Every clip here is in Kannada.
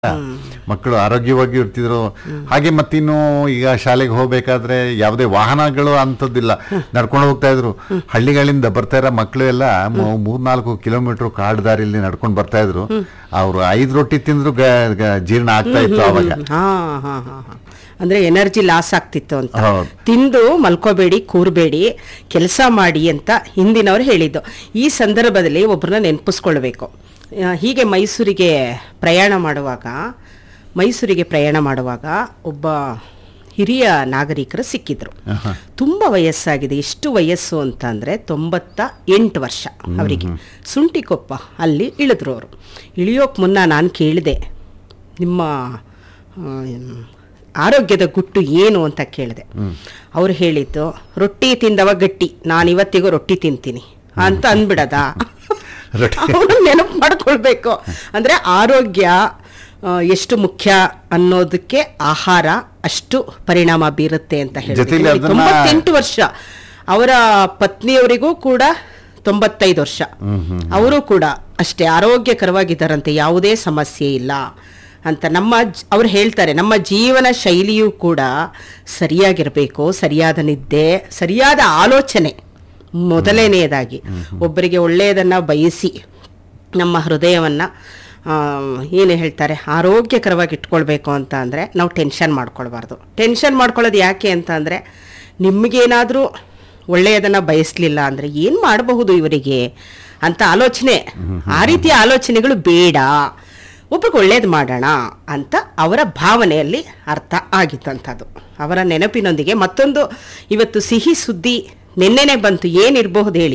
ಮಕ್ಕಳು ಆರೋಗ್ಯವಾಗಿ ಇರ್ತಿದ್ರು ಹಾಗೆ ಮತ್ತಿನ್ನು ಈಗ ಶಾಲೆಗೆ ಹೋಗ್ಬೇಕಾದ್ರೆ ಯಾವುದೇ ವಾಹನಗಳು ಅಂತದ್ದಿಲ್ಲ ನಡ್ಕೊಂಡು ಹೋಗ್ತಾ ಇದ್ರು ಹಳ್ಳಿಗಳಿಂದ ಬರ್ತಾ ಇರೋ ಮಕ್ಕಳು ಎಲ್ಲ ಮೂ- ಮೂರ್ನಾಲ್ಕು ಕಿಲೋಮೀಟರ್ ಕಾಡು ದಾರಿಯಲ್ಲಿ ನಡ್ಕೊಂಡು ಬರ್ತಾ ಇದ್ರು ಅವ್ರು ಐದು ರೊಟ್ಟಿ ತಿಂದ್ರು ಗ- ಗ- ಜೀರ್ಣ ಆಗ್ತಾ ಇತ್ತು ಅವಾಗ ಹಾ ಹಾ ಹಾ ಹಾ ಅಂದ್ರೆ ಎನರ್ಜಿ ಲಾಸ್ ಆಗ್ತಿತ್ತು ಅಂತ ಹೌದು. ತಿಂದು ಮಲ್ಕೋಬೇಡಿ ಕೂರ್ಬೇಡಿ ಕೆಲಸ ಮಾಡಿ ಅಂತ ಹಿಂದಿನವ್ರು ಹೇಳಿದ್ದು ಈ ಸಂದರ್ಭದಲ್ಲಿ ಒಬ್ಬರನ್ನ ನೆನಪಿಸ್ಕೊಳ್ಬೇಕು ಆ, ಹೀಗೆ ಮೈಸೂರಿಗೆ ಪ್ರಯಾಣ ಮಾಡುವಾಗ ಮೈಸೂರಿಗೆ ಪ್ರಯಾಣ ಮಾಡುವಾಗ ಒಬ್ಬ ಹಿರಿಯ ನಾಗರಿಕರು ಸಿಕ್ಕಿದ್ರು ತುಂಬ ವಯಸ್ಸಾಗಿದೆ ಎಷ್ಟು ವಯಸ್ಸು ಅಂತ ಅಂದರೆ ತೊಂಬತ್ತ ಎಂಟು ವರ್ಷ ಅವರಿಗೆ ಸುಂಟಿಕೊಪ್ಪ ಅಲ್ಲಿ ಇಳಿದ್ರು ಅವರು ಇಳಿಯೋಕೆ ಮುನ್ನ ನಾನು ಕೇಳಿದೆ ನಿಮ್ಮ ಆ, ಆರೋಗ್ಯದ ಗುಟ್ಟು ಏನು ಅಂತ ಕೇಳಿದೆ ಅವ್ರು ಹೇಳಿದ್ದು ರೊಟ್ಟಿ ತಿಂದವ ಗಟ್ಟಿ ನಾನು ಇವತ್ತಿಗೂ ರೊಟ್ಟಿ ತಿಂತೀನಿ ಅಂತ ಅಂದ್ಬಿಡದ ರೊಟ್ಟಿ ಅವನು ನೆನಪು ಮಾಡ್ಕೊಳ್ಬೇಕು ಅಂದ್ರೆ ಆರೋಗ್ಯ ಆ, ಎಷ್ಟು ಮುಖ್ಯ ಅನ್ನೋದಕ್ಕೆ ಆಹಾರ ಅಷ್ಟು ಪರಿಣಾಮ ಬೀರುತ್ತೆ ಅಂತ ಜೊತೆಲಿ ಹೇಳ್ತೀನಿ ಅದನ್ನ- ತೊಂಬತ್ತೆಂಟು ವರ್ಷ ಅವರ ಪತ್ನಿಯವರಿಗೂ ಕೂಡ ತೊಂಬತ್ತೈದು ವರ್ಷ ಅವರು ಕೂಡ ಅಷ್ಟೇ ಆರೋಗ್ಯಕರವಾಗಿದ್ದಾರಂತೆ ಯಾವುದೇ ಸಮಸ್ಯೆ ಇಲ್ಲ ಅಂತ ನಮ್ಮ ಜ- ಅವ್ರು ಹೇಳ್ತಾರೆ ನಮ್ಮ ಜೀವನ ಶೈಲಿಯೂ ಕೂಡ ಸರಿಯಾಗಿರಬೇಕು ಸರಿಯಾದ ನಿದ್ದೆ ಸರಿಯಾದ ಆಲೋಚನೆ ಮೊದಲನೆಯದಾಗಿ ಒಬ್ಬರಿಗೆ ಒಳ್ಳೆಯದನ್ನು ಬಯಸಿ ನಮ್ಮ ಹೃದಯವನ್ನು ಏನು ಹೇಳ್ತಾರೆ ಆರೋಗ್ಯಕರವಾಗಿ ಇಟ್ಕೊಳ್ಬೇಕು ಅಂತ ಅಂದರೆ ನಾವು ಟೆನ್ಷನ್ ಮಾಡ್ಕೊಳ್ಬಾರ್ದು ಟೆನ್ಷನ್ ಮಾಡ್ಕೊಳ್ಳೋದು ಯಾಕೆ ಅಂತ ಅಂದರೆ ನಿಮಗೇನಾದರೂ ಒಳ್ಳೆಯದನ್ನು ಬಯಸಲಿಲ್ಲ ಅಂದರೆ ಏನು ಮಾಡಬಹುದು ಇವರಿಗೆ ಅಂತ ಆಲೋಚನೆ ಆ ರೀತಿಯ ಆಲೋಚನೆಗಳು ಬೇಡ ಒಬ್ರಿಗೆ ಒಳ್ಳೇದು ಮಾಡೋಣ ಅಂತ ಅವರ ಭಾವನೆಯಲ್ಲಿ ಅರ್ಥ ಆಗಿತ್ತಂಥದ್ದು ಅವರ ನೆನಪಿನೊಂದಿಗೆ ಮತ್ತೊಂದು ಇವತ್ತು ಸಿಹಿ ಸುದ್ದಿ ನಿನ್ನೆನೆ ಬಂತು ಏನಿರಬಹುದು ಹೇಳಿ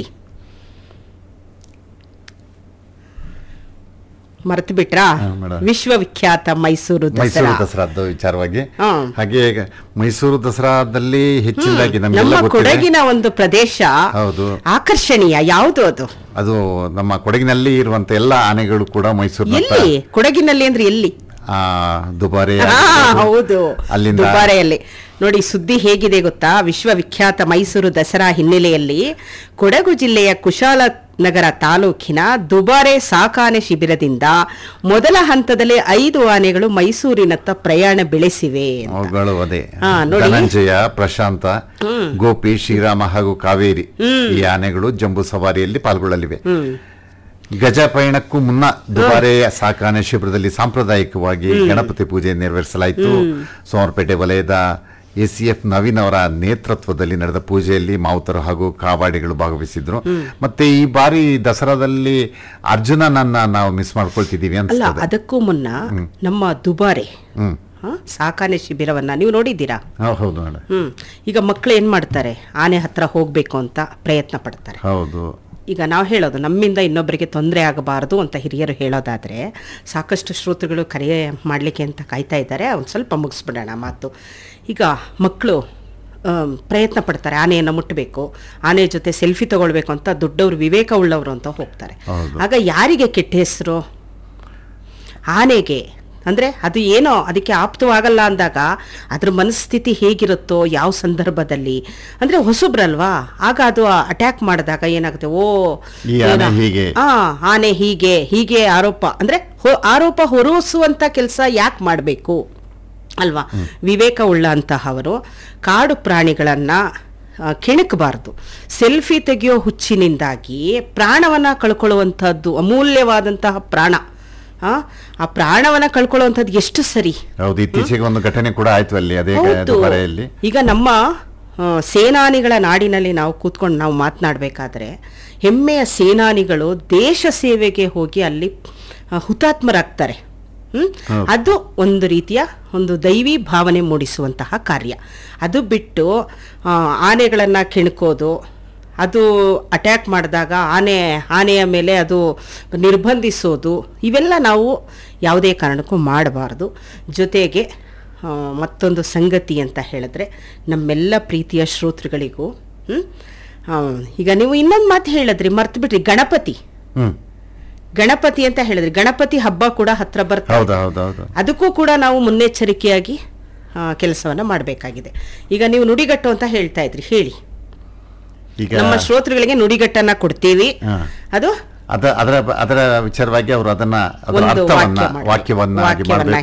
ಮರೆತು ಬಿಟ್ರಾ ಹಾ, ಮೇಡಮ್. ವಿಶ್ವವಿಖ್ಯಾತ ಮೈಸೂರು ಮೈಸೂರು ದಸರಾ ದಸರಾದ ವಿಚಾರವಾಗಿ ಹಾ. ಹಾಗೆ ಈಗ ಮೈಸೂರು ದಸರಾದಲ್ಲಿ ಹೆಚ್ಚಿನದಾಗಿ ನಮಗೆಲ್ಲ ನಮ್ಮ ಗೊತ್ತಿದೆ ಕೊಡಗಿನ ಒಂದು ಪ್ರದೇಶ ಹೌದು. ಆಕರ್ಷಣೀಯ ಯಾವುದು ಅದು ಅದು ನಮ್ಮ ಕೊಡಗಿನಲ್ಲಿ ಇರುವಂತ ಎಲ್ಲ ಆನೆಗಳು ಕೂಡ ಮೈಸೂರಿನ ಎಲ್ಲಿ ಕೊಡಗಿನಲ್ಲಿ ಅಂದ್ರೆ ಎಲ್ಲಿ ಆ ದುಬಾರೆ ಹಾ, ಆಗಿರ್ಬೋದು. ಹೌದು ಅಲ್ಲಿಂದ ದುಬಾರೆಯಲ್ಲಿ ನೋಡಿ ಸುದ್ದಿ ಹೇಗಿದೆ ಗೊತ್ತಾ ವಿಶ್ವವಿಖ್ಯಾತ ಮೈಸೂರು ದಸರಾ ಹಿನ್ನೆಲೆಯಲ್ಲಿ ಕೊಡಗು ಜಿಲ್ಲೆಯ ಕುಶಾಲನಗರ ತಾಲೂಕಿನ ದುಬಾರೆ ಸಾಕಾನೆ ಶಿಬಿರದಿಂದ ಮೊದಲ ಹಂತದಲ್ಲಿ ಐದು ಆನೆಗಳು ಮೈಸೂರಿನತ್ತ ಪ್ರಯಾಣ ಬೆಳೆಸಿವೆ ಅಂತ. ಅವುಗಳು ಅದೇ ಹಾ, ನೋಡಿ. ಧನಂಜಯ ಪ್ರಶಾಂತ ಗೋಪಿ ಶ್ರೀರಾಮ ಹಾಗೂ ಕಾವೇರಿ ಈ ಆನೆಗಳು ಜಂಬೂ ಸವಾರಿಯಲ್ಲಿ ಪಾಲ್ಗೊಳ್ಳಲಿವೆ ಗಜ ಪಯಣಕ್ಕೂ ಮುನ್ನ ದುಬಾರೆ ಸಾಕಾನೆ ಶಿಬಿರದಲ್ಲಿ ಸಾಂಪ್ರದಾಯಿಕವಾಗಿ ಗಣಪತಿ ಪೂಜೆ ನೆರವೇರಿಸಲಾಯಿತು ಸೋಮವಾರಪೇಟೆ ವಲಯದ ಎಸಿಎಫ್ ನವೀನ್ ಅವರ ನೇತೃತ್ವದಲ್ಲಿ ನಡೆದ ಪೂಜೆಯಲ್ಲಿ ಮಾವುತರು ಹಾಗೂ ಕಾವಾಡಿಗಳು ಭಾಗವಹಿಸಿದ್ರು ಮತ್ತೆ ಈ ಬಾರಿ ದಸರಾದಲ್ಲಿ ಅರ್ಜುನನನ್ನ ನಾವು ಮಿಸ್ ಮಾಡ್ಕೊಳ್ತಿದೀವಿ ಅಲ್ಲ ಅನ್ಸ್ತದೆ ಅದಕ್ಕೂ ಮುನ್ನ ನಮ್ಮ ದುಬಾರೆ ಹ್ಮ್ ಹಾ, ಸಾಕಾನೆ ಶಿಬಿರವನ್ನ ನೀವು ನೋಡಿದ್ದೀರಾ ಹೌ- ಹೌದು ಮೇಡಮ್ ಹ್ಮ್ ಈಗ ಮಕ್ಕಳು ಏನ್ ಮಾಡ್ತಾರೆ ಆನೆ ಹತ್ರ ಹೋಗ್ಬೇಕು ಅಂತ ಪ್ರಯತ್ನ ಪಡ್ತಾರೆ ಹೌದು ಈಗ ನಾವು ಹೇಳೋದು ನಮ್ಮಿಂದ ಇನ್ನೊಬ್ಬರಿಗೆ ತೊಂದರೆ ಆಗಬಾರದು ಅಂತ ಹಿರಿಯರು ಹೇಳೋದಾದರೆ ಸಾಕಷ್ಟು ಶ್ರೋತೃಗಳು ಕರೆ ಮಾಡಲಿಕ್ಕೆ ಅಂತ ಕಾಯ್ತಾ ಇದ್ದಾರೆ ಒಂದು ಸ್ವಲ್ಪ ಮುಗಿಸ್ಬಿಡೋಣ ಮಾತು ಈಗ ಮಕ್ಕಳು ಆಮ್, ಪ್ರಯತ್ನ ಪಡ್ತಾರೆ ಆನೆಯನ್ನು ಮುಟ್ಟಬೇಕು ಆನೆ ಜೊತೆ ಸೆಲ್ಫಿ ತಗೊಳ್ಬೇಕು ಅಂತ ದೊಡ್ಡವರು ವಿವೇಕ ಉಳ್ಳವರು ಅಂತ ಹೋಗ್ತಾರೆ ಹೌದು. ಆಗ ಯಾರಿಗೆ ಕೆಟ್ಟ ಹೆಸರು ಆನೆಗೆ ಅಂದರೆ ಅದು ಏನೋ ಅದಕ್ಕೆ ಆಪ್ತವಾಗಲ್ಲ ಅಂದಾಗ ಅದ್ರ ಮನಸ್ಥಿತಿ ಹೇಗಿರುತ್ತೋ ಯಾವ ಸಂದರ್ಭದಲ್ಲಿ ಅಂದರೆ ಹೊಸಬ್ರಲ್ವಾ ಆಗ ಅದು ಅಟ್ಯಾಕ್ ಮಾಡಿದಾಗ ಏನಾಗುತ್ತೆ ಓ ಈ ಆನೆ ಏನ- ಹೀಗೆ. ಆ ಆನೆ ಹೀಗೆ ಹೀಗೆ ಆರೋಪ ಅಂದರೆ ಹೊ- ಆರೋಪ ಹೊರಿಸುವಂಥ ಕೆಲಸ ಯಾಕೆ ಮಾಡಬೇಕು ಅಲ್ವಾ ವಿವೇಕ ಉಳ್ಳ ಅಂತಹವರು ಕಾಡು ಪ್ರಾಣಿಗಳನ್ನು ಕೆಣಕಬಾರ್ದು ಸೆಲ್ಫಿ ತೆಗೆಯೋ ಹುಚ್ಚಿನಿಂದಾಗಿ ಪ್ರಾಣವನ್ನು ಕಳ್ಕೊಳ್ಳುವಂಥದ್ದು ಅಮೂಲ್ಯವಾದಂತಹ ಪ್ರಾಣ ಆ, ಆ ಪ್ರಾಣವನ್ನ ಕಳ್ಕೊಳ್ಳುವಂಥದ್ದು ಎಷ್ಟು ಸರಿ ಹೌದು ಇತ್ತೀಚೆಗೆ ಒಂದು ಘಟನೆ ಕೂಡ ಆಯ್ತು ಅಲ್ಲಿ ಅದೇ ಹೌದು. ದುಬಾರೆಯಲ್ಲಿ ಈಗ ನಮ್ಮ ಆ, ಸೇನಾನಿಗಳ ನಾಡಿನಲ್ಲಿ ನಾವು ಕೂತ್ಕೊಂಡು ನಾವು ಮಾತನಾಡಬೇಕಾದ್ರೆ ಹೆಮ್ಮೆಯ ಸೇನಾನಿಗಳು ದೇಶ ಸೇವೆಗೆ ಹೋಗಿ ಅಲ್ಲಿ ಆ, ಹುತಾತ್ಮರಾಗ್ತಾರೆ ಹ್ಮ್? ಅದು ಒಂದು ರೀತಿಯ ಒಂದು ದೈವಿ ಭಾವನೆ ಮೂಡಿಸುವಂತಹ ಕಾರ್ಯ ಅದು ಬಿಟ್ಟು ಆ, ಆನೆಗಳನ್ನು ಕೆಣಕೋದು ಅದು ಅಟ್ಯಾಕ್ ಮಾಡಿದಾಗ ಆನೆ ಆನೆಯ ಮೇಲೆ ಅದು ನಿರ್ಬಂಧಿಸೋದು ಇವೆಲ್ಲ ನಾವು ಯಾವುದೇ ಕಾರಣಕ್ಕೂ ಮಾಡಬಾರ್ದು ಜೊತೆಗೆ ಆ, ಮತ್ತೊಂದು ಸಂಗತಿ ಅಂತ ಹೇಳಿದ್ರೆ ನಮ್ಮೆಲ್ಲ ಪ್ರೀತಿಯ ಶ್ರೋತೃಗಳಿಗೂ ಹ್ಮ್? ಆ, ಈಗ ನೀವು ಇನ್ನೊಂದು ಮಾತು ಹೇಳಿದ್ರಿ ಮರ್ತು ಬಿಟ್ರಿ ಗಣಪತಿ ಹ್ಮ್ ಗಣಪತಿ ಅಂತ ಹೇಳಿದ್ರಿ ಗಣಪತಿ ಹಬ್ಬ ಕೂಡ ಹತ್ರ ಬರ್ತಾ ಹೌದು ಹೌದು ಹೌದು ಅದಕ್ಕೂ ಕೂಡ ನಾವು ಮುನ್ನೆಚ್ಚರಿಕೆಯಾಗಿ ಕೆಲಸವನ್ನ ಮಾಡಬೇಕಾಗಿದೆ ಈಗ ನೀವು ನುಡಿಗಟ್ಟು ಅಂತ ಹೇಳ್ತಾ ಇದ್ರಿ ಹೇಳಿ ಈಗ ನಮ್ಮ ಶ್ರೋತೃಗಳಿಗೆ ನುಡಿಗಟ್ಟನ್ನ ಕೊಡ್ತೀವಿ ಹಾ. ಅದು ಅದ ಅದರ ಅದರ ವಿಚಾರವಾಗಿ ಅವರು ಅದನ್ನ ಅದರ ಒಂದು ಅರ್ಥವನ್ನ ವಾಕ್ಯ ಮಾಡ್ಬೇಕು. ವಾಕ್ಯವನ್ನ ವಾಕ್ಯವನ್ನ